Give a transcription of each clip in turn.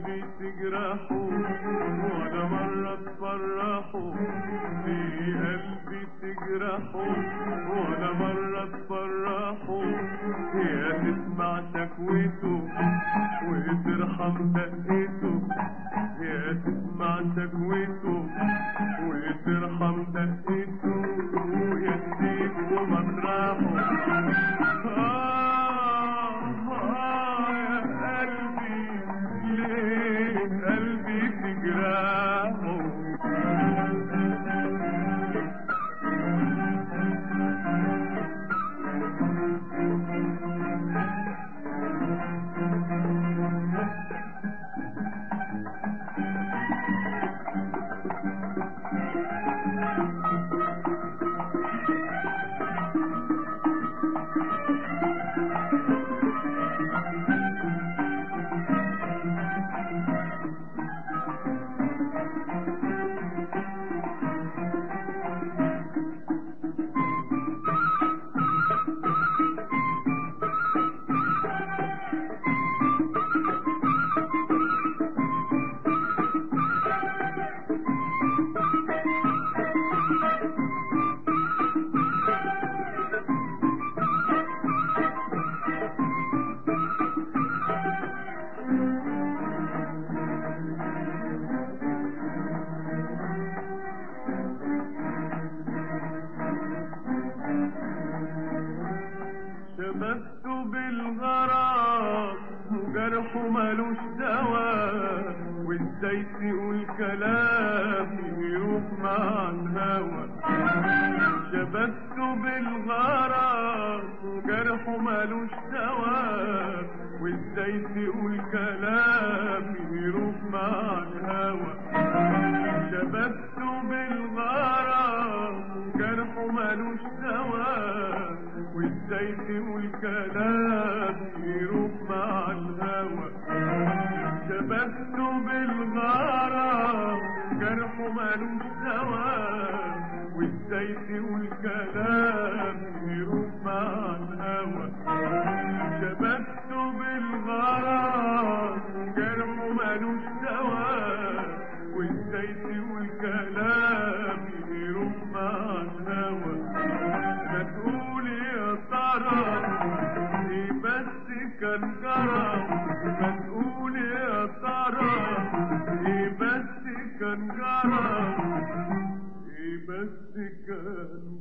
قلبي تجرحه ولا مرة تفرحه في قلبي تجرحه ولا مرة تفرحه يا تسمع شكوته وترحم دقته يا تسمع شكوته وترحم دقته يا تسيبه مطرحه آه آه يا قلبي ليه قلبي تجرحه شبكت بالغرام وجرحه ملوش دواء وازاي تقول كلام يروح مع الهوى شبكت بالغرام وجرحه ملوش دواء وازاي تقول كلام يروح مع الهوى شبكت بالغرام جرحه ملوش دواء وازاي تقول كلام يروح مع الهوى شبكت بالغرام جرحه ملوش دواء وازاي تقول كلام يروح مع الهوى شبكت بالغرام جرحه ملوش دواء وازاي تقول كلام يروح مع الهوى ما تقول يا ترى ايه بس كان جرى ما تقول يا ترى ايه بس كان جرى ايه بس كان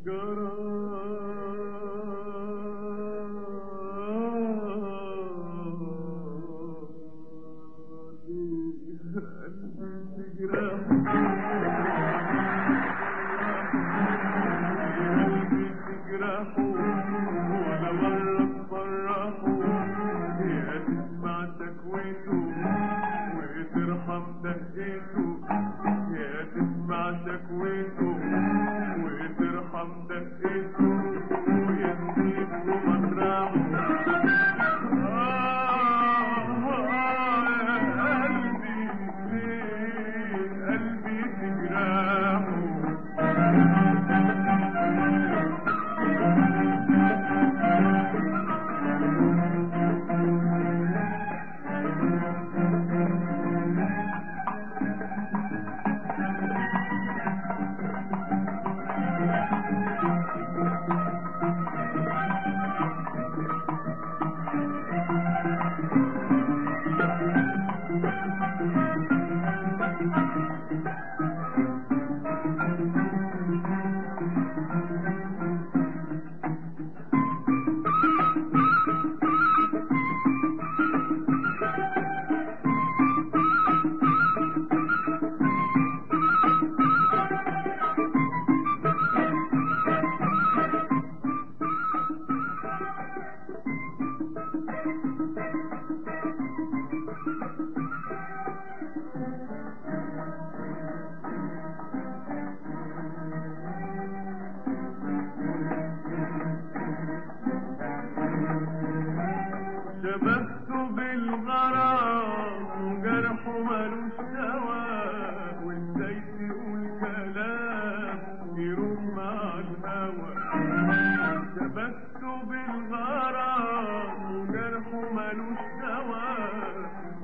جرى ولا مرة تفرحه يا تسمع شكوته وترحم دقته يا تسمع شكوته وترحم دقته يا تسيبه مطرحه آه آه يا قلبي ليه قلبي تجرحه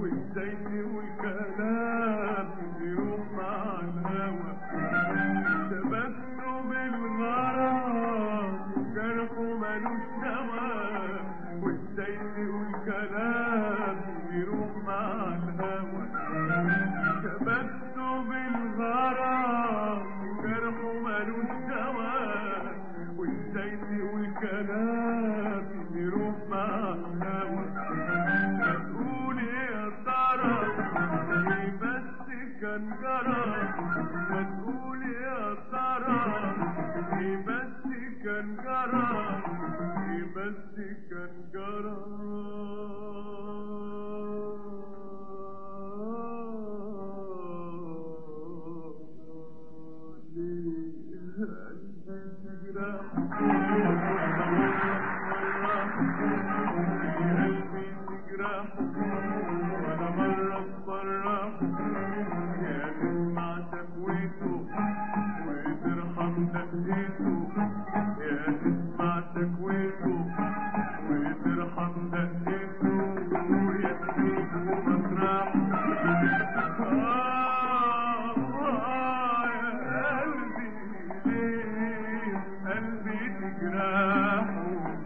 وازاي تقول كلام يروح مع الهوى شبكته بالغرام جرحه ملوش دواء وازاي تقول كلام يروح مع الهوى شبكته بالغرام جرحه ملوش دواء وازاي تقول كلام يروح مع الهوى تقول يا ترى ايه بس كان جرى تقول يا ترى ايه بس كان جرى ايه بس كان جرى ليه قلبي قلبي تجرح ولا مرة تفرح يا تسمع تكويته وترحم دقيته يا تسمع تكويته وترحم دقيته يكفيك ومطرح آه آه يا قلبي ليه قلبي تجرحه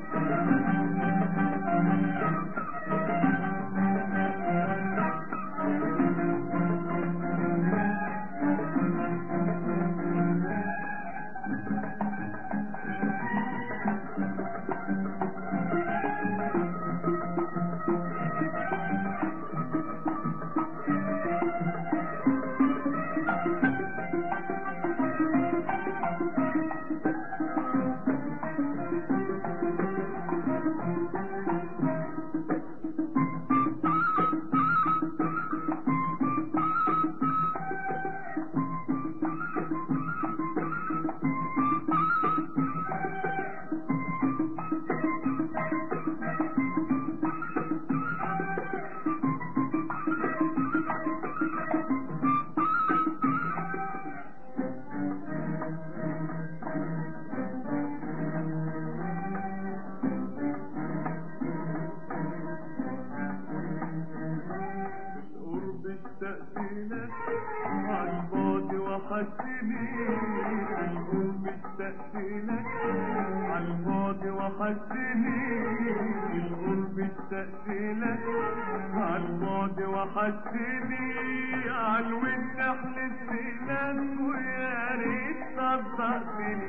بالقرب اشتقت لك عالبعد وحشتني بالقرب اشتقت لك عالبعد وحشتني بالقرب اشتقت لك عالبعد وحشتني عالود حلفت لك ويا ريت صدقتني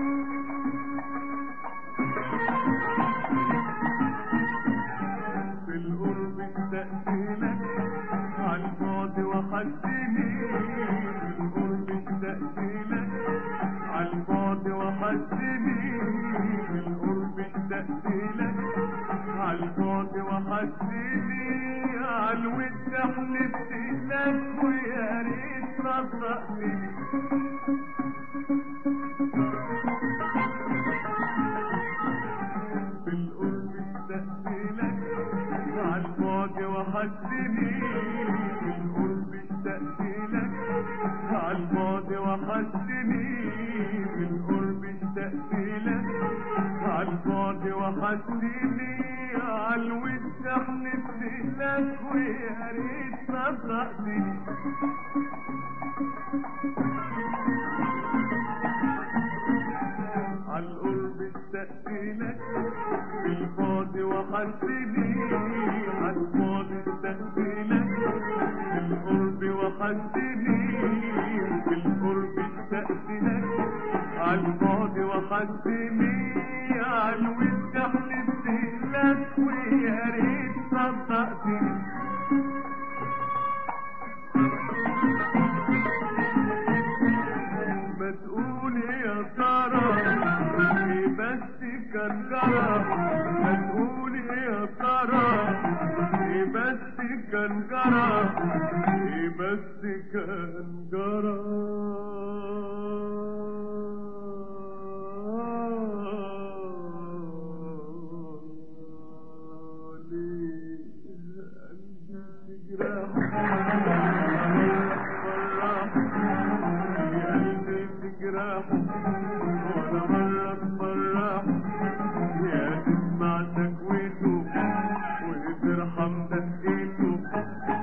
في القرب اشتقتلك عالبعد وحشتني في القرب اشتقتلك عالبعد وحشتني في القرب اشتقتلك عالبعد وحشتني عالود حلفت لك ويا ريت صدقتني في القرب اشتقتلك عالبعد وحشتني في القرب اشتقتلك عالبعد وحشتني في القرب اشتقتلك عالبعد وحشتني عالود حلفت لك ويا ريت صدقتني عالقرب استقبلك بالبعد وحشتني عالبعد استقبلك بالقرب وحشتني بالقرب استقبلك عالبعد وحشتني عالود حلفت لك ويا ريت صدقتني ما تقول يا ترى ايه بس كان جرى ما تقول يا ترى ايه بس كان جرى ايه بس كان جرى ليه قلبي تجرح فرح يا قلبي تجرح ولا مرة تفرح يا تسمع تكويته وترحم دقيته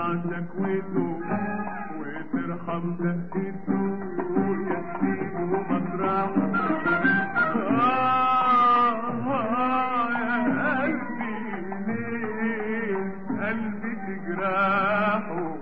شكوته وترحم دقته ويسيبه مطرحه آه آه يا قلبي ليه قلبي تجرحه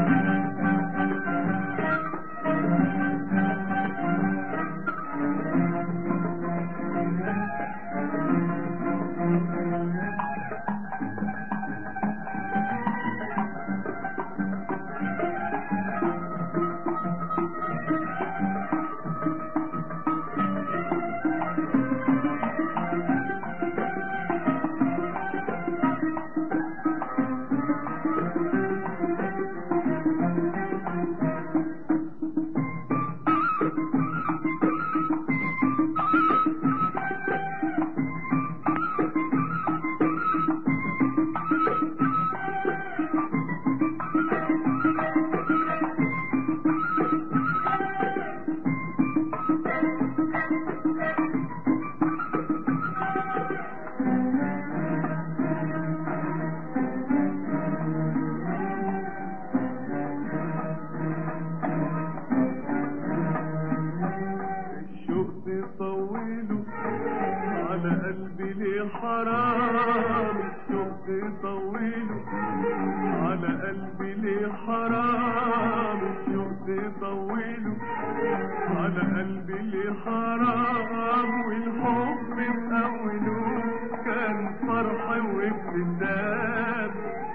الشوق تطوله على قلبي ليه حرام الشوق تطوله على قلبي ليه حرام الشوق تطوله على قلبي ليه حرام والحب من أوله كان فرح وابتسام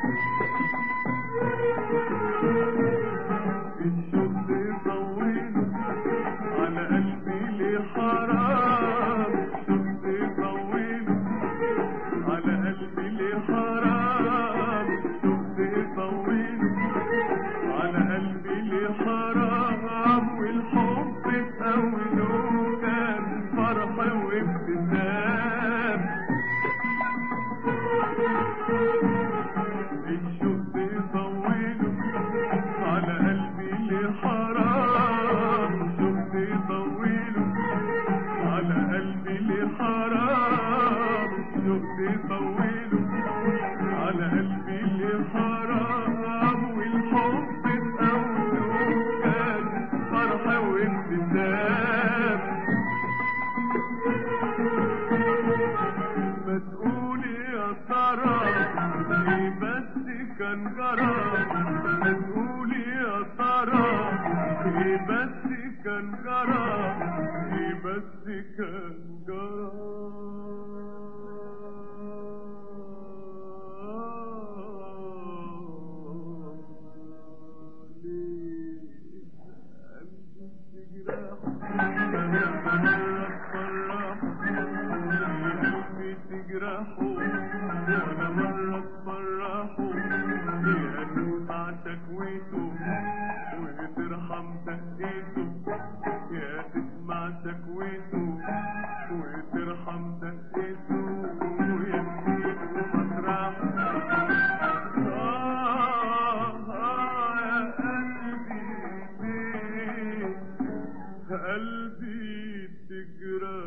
الشوق تطوله على قلبي ليه حرام الشوق تطوله على قلبي ليه حرام الشوق تطوله على قلبي ليه حرام والحب تأوله كان فرح وابتسام الشوق تطوله على قلبي ليه حرام الشوق تطوله على قلبي ليه حرام الشوق تطوله على قلبي ليه حرام والحب تأوله كان فرح وابتسام ما تقولي يا ترى ليه بس كان جرى ما تقولي يا ترى ليه بس كان جرى ليه بس كان جرى ليه قلبي تجرحه ولا مرة تفرحه يا تسمع شكوته وترحم دقيته يا تسمع شكوته وترحم دقيته ويسيبه مطرحه آه آه يا قلبي ليه قلبي تجرح